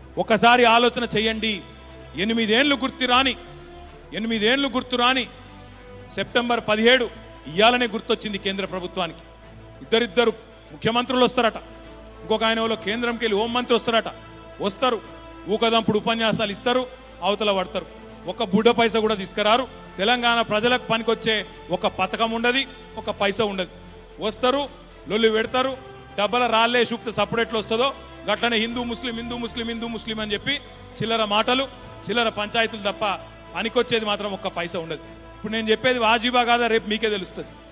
ఒకసారి ఆలోచన చేయండి ఎనిమిదేళ్లు గుర్తురాని ఎనిమిదేళ్లు గుర్తురాని సెప్టెంబర్ పదిహేడు ఇయ్యాలనే గుర్తొచ్చింది కేంద్ర ప్రభుత్వానికి ఇద్దరిద్దరు ముఖ్యమంత్రులు వస్తారట ఇంకొక ఆయన వాళ్ళు కేంద్రంకి వెళ్ళి హోంమంత్రి వస్తారట వస్తారు ఊకదంపుడు ఉపన్యాసాలు ఇస్తారు అవతల పడతారు ఒక బుడ్డ పైస కూడా తీసుకురారు తెలంగాణ ప్రజలకు పనికొచ్చే ఒక పథకం ఉండదు ఒక పైస ఉండదు వస్తారు లొల్లి పెడతారు డబ్బల రాళ్లే చూపితే సపరేట్లు వస్తుందో గట్లనే హిందూ ముస్లిం హిందూ ముస్లిం హిందూ ముస్లిం అని చెప్పి చిల్లర మాటలు చిల్లర పంచాయతీలు తప్ప పనికొచ్చేది మాత్రం ఒక్క పైస ఉండదు ఇప్పుడు నేను చెప్పేది వాజీబా కాదా రేపు మీకే తెలుస్తుంది